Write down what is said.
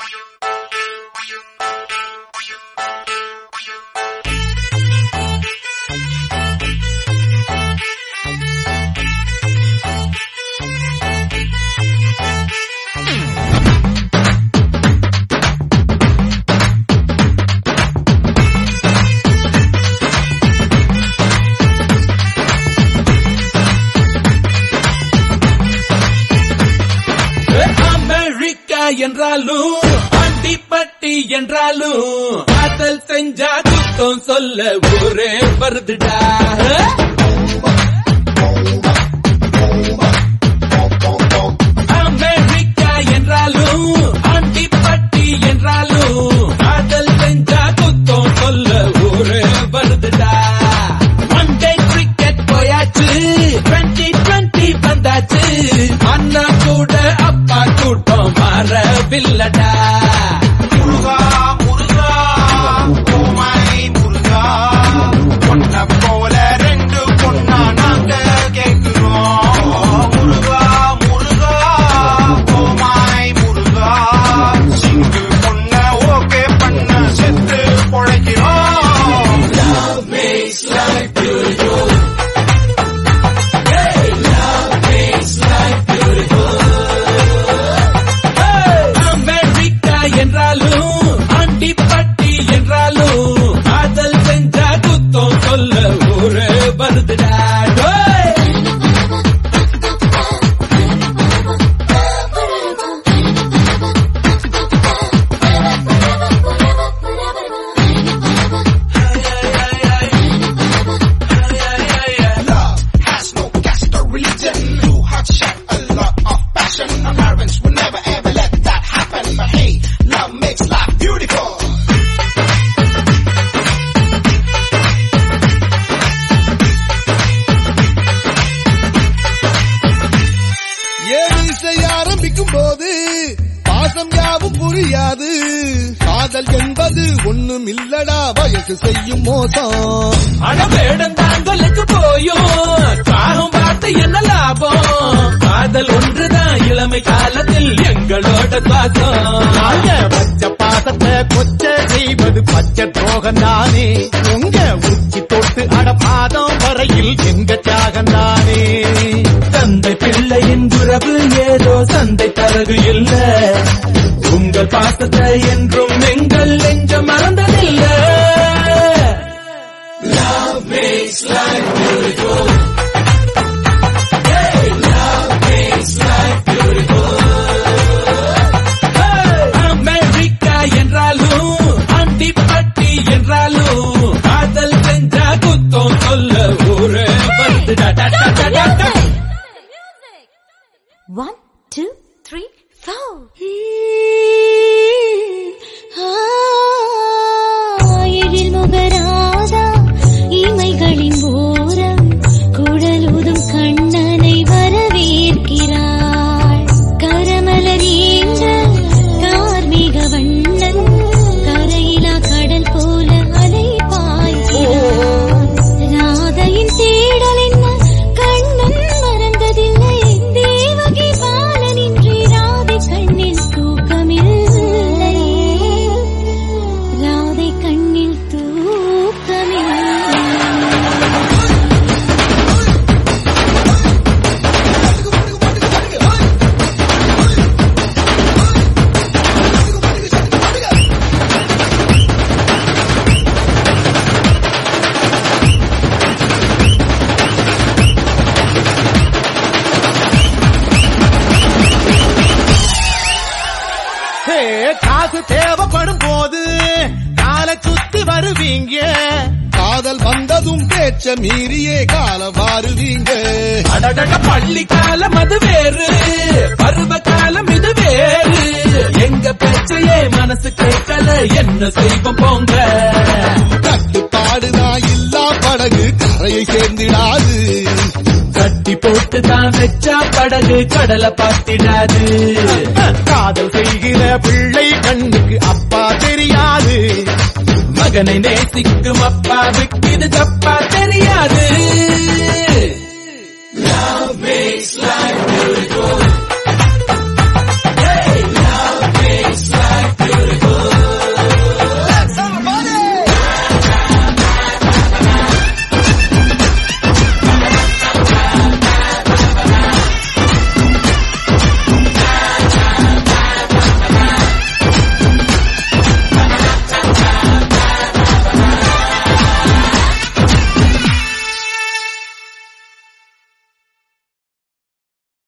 America என்றாலும் அண்டிப்பட்டி என்றாலும் காதல் செஞ்சா குத்தம் சொல்ல ஊரே வருதுடா அமெரிக்கா என்றாலும் அண்டிப்பட்டி என்றாலும் காதல் செஞ்சா குத்தம் சொல்ல ஊரே வருதுடா ஒன் டே கிரிக்கெட் போயாச்சு டுவெண்ட்டி டுவெண்ட்டி வந்தாச்சு அண்ணா கூட அப்பா கூட்டம் மாறவில்லடா முருகா முருகா ஓமாய் முருகா பொண்ண போல ரெண்டு பொண்ணா நாங்க கேக்குறோம் முருகா முருகா ஓமாய் முருகா சிங்கு பொண்ண ஓகே பண்ண செத்து பொழைக்கிறோம் அமெரிக்கா என்றாலும் அண்டிப்பட்டி என்றாலும் காதல் செஞ்சா குத்தம் சொல்ல ஊரே வருதுடா டேய். Love has no caste or religion. Blue hot shot, a lot of passion. Our parents will never ever let that happen. But hey, love makes life beautiful. ஏழு செய்ய ஆரம்பிக்கும் போது பாசம் யாவும் புரியாது காதல் என்பது ஒண்ணும் இல்லடா வயசு செய்யும் மோசம் அடவேடம் தாங்களுக்கு போயும் காகம் பார்த்து என்ன லாபம் காதல் ஒன்றுதான் இளமை காலத்தில் எங்களோட பாசம் நாங்க பச்சை பாசத்தை கொச்ச செய்வது பச்சை துரோகம் தானே உங்க உச்சி தொட்டு அட பாதம் வரையில் எங்க தியாகம் தானே தந்தை பிள்ளையின் உறவு ஏதோ சந்தை தரகு இல்ல உங்கள் பாசத்தை என்றும் எங்கள் நெஞ்ச மறந்ததில்ல Love makes life beautiful. Hey, love makes life beautiful. Hey, America என்றாலும் அண்டிப்பட்டி என்றாலும் காதல் செஞ்சா குத்தம் சொல்ல ஊரே வந்து டா டா டா டா டா டா. One, two, three, four. எழில் முகராதா இமைகளின் ஓரம் குழலூதும் கண்ணனை வரவேற்கிறாள் கரமலர் ஏந்த கார்மிக வண்ணன் கரையிலா கடல் போல அலை பாய்கிறான் ராதையின் தேடல் என்ன கண்ணன் மறந்ததில்லை தேவகி பாலனின்றி ராதை கண்ணில் தூக்கமில்லை ராதை கண்ணில் தூக்கமில்லை ஹே, காசு தேவைப்படும் போது காலை சுத்தி வருவீங்க காதல் வந்ததும் பேச்ச மீறியே காலம் மாறுவீங்க அடடட பள்ளி காலம் அது வேறு பருவ காலம் இது வேறு எங்க பேச்சையே மனசு கேட்கல என்ன செய்வோம் போங்க கட்டுப்பாடுதான் இல்லா படகு கரையை சேர்ந்திடாது கட்டி போட்டு தான் வச்சா படகு கடலை பார்த்திடாது காதல் செய்கிற பிள்ளை கண்ணுக்கு அப்பா தெரியாது மகனை நேசிக்கும் அப்பாவுக்கு இது தப்பா தெரியாது